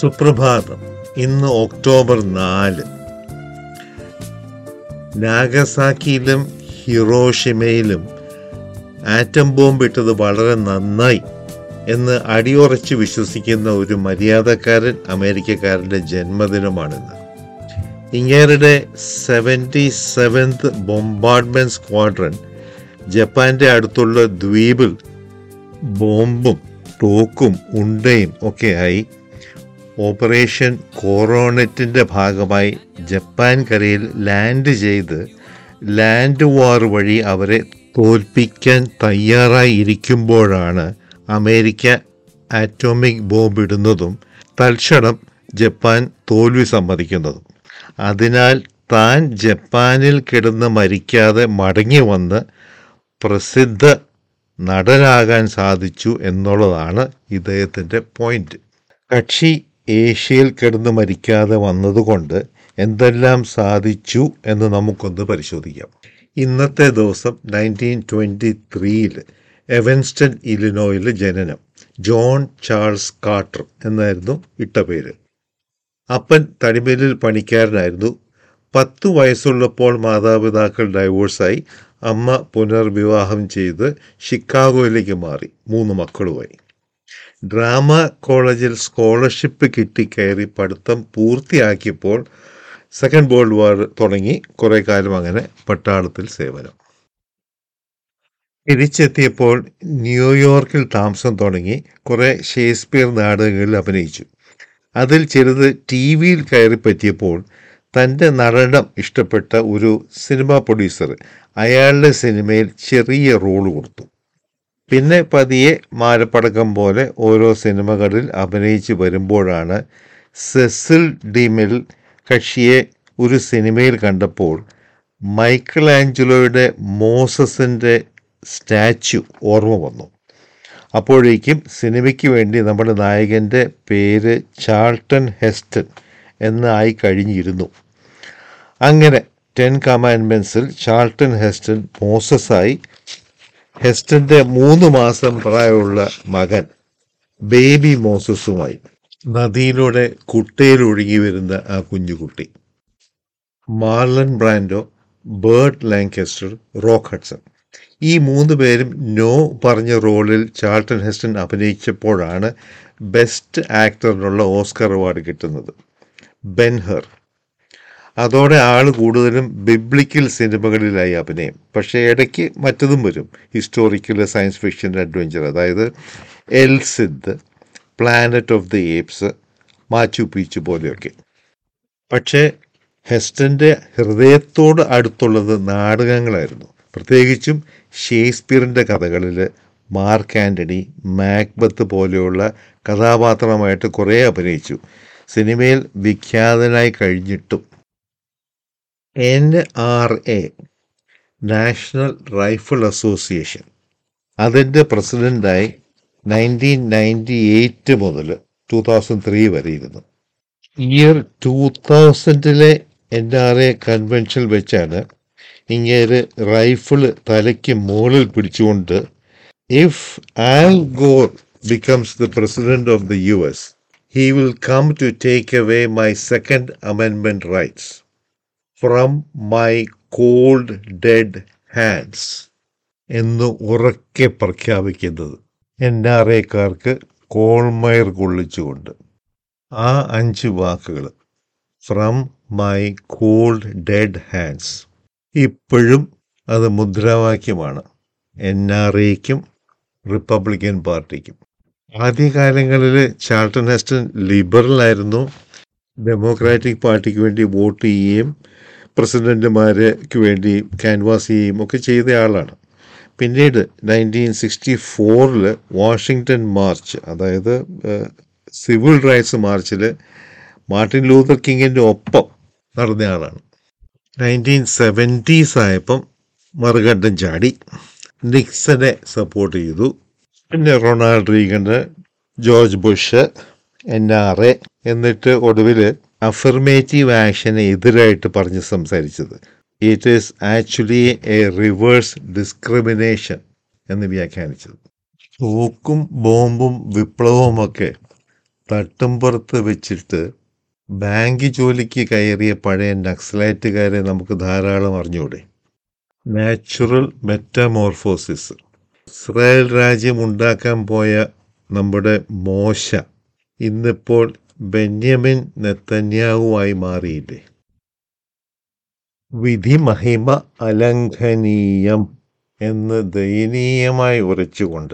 സുപ്രഭാതം ഇന്ന് ഒക്ടോബർ നാല് നാഗസാക്കിയിലും ഹിറോഷിമയിലും ആറ്റം ബോംബ് ഇട്ടത് വളരെ നന്നായി എന്ന് അടിയുറച്ച് വിശ്വസിക്കുന്ന ഒരു മര്യാദക്കാരൻ അമേരിക്കക്കാരൻ്റെ ജന്മദിനമാണിന്ന് ഇങ്ങേരുടെ സെവൻറ്റി സെവൻത് ബോംബാർഡ്മെൻറ്റ് സ്ക്വാഡ്രൻ ജപ്പാന്റെ അടുത്തുള്ള ദ്വീപിൽ ബോംബും തോക്കും ഉണ്ടയും ഒക്കെയായി ഓപ്പറേഷൻ കോറോണറ്റിൻ്റെ ഭാഗമായി ജപ്പാൻ കരയിൽ ലാൻഡ് ചെയ്ത് ലാൻഡ് വാർ വഴി അവരെ തോൽപ്പിക്കാൻ തയ്യാറായി ഇരിക്കുമ്പോഴാണ് അമേരിക്ക ആറ്റോമിക് ബോംബ് ഇടുന്നതും തൽക്ഷണം ജപ്പാൻ തോൽവി സമ്മതിക്കുന്നതും അതിനാൽ താൻ ജപ്പാനിൽ കിടന്ന് മരിക്കാതെ മടങ്ങി വന്ന് പ്രസിദ്ധ നടനാകാൻ സാധിച്ചു എന്നുള്ളതാണ് ഇദ്ദേഹത്തിൻ്റെ പോയിന്റ് കക്ഷി ഏഷ്യയിൽ കിടന്ന് മരിക്കാതെ വന്നതുകൊണ്ട് എന്തെല്ലാം സാധിച്ചു എന്ന് നമുക്കൊന്ന് പരിശോധിക്കാം ഇന്നത്തെ ദിവസം നയൻറ്റീൻ ട്വൻറ്റി ത്രീയിൽ എവൻസ്റ്റൺ ഇലിനോയിൽ ജനനം ജോൺ ചാൾസ് കാർട്ടർ എന്നായിരുന്നു ഇട്ട പേര് അപ്പൻ തടിമേലിൽ പണിക്കാരനായിരുന്നു പത്തു വയസ്സുള്ളപ്പോൾ മാതാപിതാക്കൾ ഡൈവോഴ്സായി അമ്മ പുനർവിവാഹം ചെയ്ത് ഷിക്കാഗോയിലേക്ക് മാറി മൂന്ന് മക്കളുമായി ഡ്രാമ കോളേജിൽ സ്കോളർഷിപ്പ് കിട്ടി കയറി പഠിത്തം പൂർത്തിയാക്കിയപ്പോൾ സെക്കൻഡ് വേൾഡ് വാർ തുടങ്ങി കുറേ കാലം അങ്ങനെ പട്ടാളത്തിൽ സേവനം തിരിച്ചെത്തിയപ്പോൾ ന്യൂയോർക്കിൽ താമസം തുടങ്ങി കുറേ ഷേക്സ്പിയർ നാടകങ്ങളിൽ അഭിനയിച്ചു അതിൽ ചിലത് ടി വിയിൽ കയറി പറ്റിയപ്പോൾ തൻ്റെ നടനം ഇഷ്ടപ്പെട്ട ഒരു സിനിമാ പ്രൊഡ്യൂസർ അയാളുടെ സിനിമയിൽ ചെറിയ റോൾ കൊടുത്തു പിന്നെ പതിയെ മാരപ്പടക്കം പോലെ ഓരോ സിനിമകളിൽ അഭിനയിച്ച് വരുമ്പോഴാണ് സെസിൽ ഡിമിൽ കക്ഷിയെ ഒരു സിനിമയിൽ കണ്ടപ്പോൾ മൈക്കിൾ ആഞ്ചലോയുടെ മോസസിൻ്റെ സ്റ്റാച്യു ഓർമ്മ വന്നു അപ്പോഴേക്കും സിനിമയ്ക്ക് വേണ്ടി നമ്മുടെ നായകൻ്റെ പേര് ചാൾട്ടൺ ഹെസ്റ്റൺ എന്നായി കഴിഞ്ഞിരുന്നു അങ്ങനെ ടെൻ കമാൻഡ്മെൻസിൽ ചാൾട്ടൺ ഹെസ്റ്റൺ മോസസായി ഹെസ്റ്റന്റെ മൂന്ന് മാസം പ്രായമുള്ള മകൻ ബേബി മോസസുമായി നദിയിലൂടെ കുട്ടയിൽ ഒഴുകി വരുന്ന ആ കുഞ്ഞുകുട്ടി Marlon Brando Burt Lancaster Rock Hudson ഈ മൂന്ന് പേരും നോ പറഞ്ഞ റോളിൽ ചാൾട്ടൺ ഹെസ്റ്റൺ അഭിനയിച്ചപ്പോഴാണ് ബെസ്റ്റ് ആക്ടറിനുള്ള ഓസ്കർ അവാർഡ് കിട്ടുന്നത് ബെൻഹർ അതോടെ ആൾ കൂടുതലും ബിബ്ലിക്കൽ സിനിമകളിലായി അഭിനയം പക്ഷേ ഇടയ്ക്ക് മറ്റതും വരും ഹിസ്റ്റോറിക്കൽ സയൻസ് ഫിക്ഷൻ അഡ്വഞ്ചർ അതായത് El Cid planet of the Apes Machu Picchu പോലെയൊക്കെ പക്ഷേ ഹെസ്റ്റൻ്റെ ഹൃദയത്തോട് അടുത്തുള്ളത് നാടകങ്ങളായിരുന്നു പ്രത്യേകിച്ചും ഷേക്സ്പിയറിൻ്റെ കഥകളിൽ മാർക്ക് ആൻ്റണി മാക്ബത്ത് പോലെയുള്ള കഥാപാത്രമായിട്ട് കുറേ അഭിനയിച്ചു സിനിമയിൽ വിഖ്യാതനായി കഴിഞ്ഞിട്ടും N R A National Rifle Association അതിൻ്റെ പ്രസിഡൻ്റായി നയൻറ്റീൻ നയൻറ്റി എയ്റ്റ് മുതൽ ടു തൗസൻഡ് ത്രീ വരെ ഇരുന്നു ഇയർ ടു തൗസൻഡിലെ എൻ ആർ എ കൺവെൻഷനിൽ വെച്ചാണ് ഇങ്ങേര് റൈഫിൾ തലയ്ക്ക് മുകളിൽ പിടിച്ചുകൊണ്ട് if Al Gore becomes the president of the U S he will come to take away my second amendment rights from my cold dead hands എന്ന് ഉറക്കെ പ്രഖ്യാപിക്കുന്നത് എൻ ആർ എക്കാർക്ക് കോൾമയർ കൊള്ളിച്ചുകൊണ്ട് ആ അഞ്ച് വാക്കുകൾ from my cold dead hands ഇപ്പോഴും അത് മുദ്രാവാക്യമാണ് N R എക്കും റിപ്പബ്ലിക്കൻ പാർട്ടിക്കും ആദ്യകാലങ്ങളിൽ ചാൾട്ടൺ ഹെസ്റ്റൺ ലിബറൽ ആയിരുന്നു ഡെമോക്രാറ്റിക് പാർട്ടിക്ക് വേണ്ടി വോട്ട് ചെയ്യുകയും പ്രസിഡന്റുമാർക്ക് വേണ്ടി ക്യാൻവാസ് ചെയ്യുകയും ഒക്കെ ചെയ്ത ആളാണ് പിന്നീട് നയൻറ്റീൻ സിക്സ്റ്റി ഫോറിൽ വാഷിങ്ടൺ മാർച്ച് അതായത് സിവിൽ റൈറ്റ്സ് മാർച്ചിൽ മാർട്ടിൻ ലൂതർ കിങ്ങിൻ്റെ ഒപ്പം നടന്ന ആളാണ് നയൻറ്റീൻ സെവൻറ്റീസ് ആയപ്പം മറുകണ്ഠം ചാടി നിക്സനെ സപ്പോർട്ട് ചെയ്തു പിന്നെ റൊണാൾഡ് റീഗന് George Bush N R A എന്നിട്ട് ഒടുവിൽ അഫർമേറ്റീവ് ആക്ഷന് എതിരായിട്ട് പറഞ്ഞ് സംസാരിച്ചത് it is actually a reverse discrimination എന്ന് വ്യാഖ്യാനിച്ചത് തോക്കും ബോംബും വിപ്ലവവും ഒക്കെ തട്ടുംപുറത്ത് വെച്ചിട്ട് ബാങ്ക് ജോലിക്ക് കയറിയ പഴയ നക്സലൈറ്റുകാരെ നമുക്ക് ധാരാളം അറിഞ്ഞൂടെ നാച്ചുറൽ മെറ്റാമോർഫോസിസ് ഇസ്രായേൽ രാജ്യം ഉണ്ടാക്കാൻ പോയ നമ്മുടെ മോശ ഇന്നിപ്പോൾ ബെന്യമിൻ നെത്തന്യാഹുവായി മാറിയില്ലേ വിധി മഹിമ അലംഘനീയം എന്ന് ദയനീയമായി ഉറച്ചുകൊണ്ട്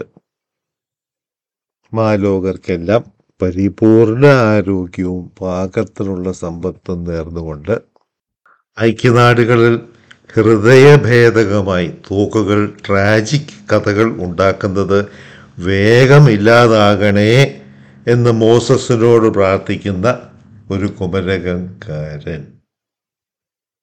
മാലോകർക്കെല്ലാം പരിപൂർണ ആരോഗ്യവും പാകത്തിനുള്ള സമ്പത്തും നേർന്നുകൊണ്ട് ഐക്യനാടുകളിൽ ഹൃദയഭേദകമായി തോക്കുകൾ ട്രാജിക് കഥകൾ ഉണ്ടാക്കുന്നത് വേഗം ഇല്ലാതാകണേ എന്ന് മോസസിനോട് പ്രാർത്ഥിക്കുന്ന ഒരു കുമരകംകാരൻ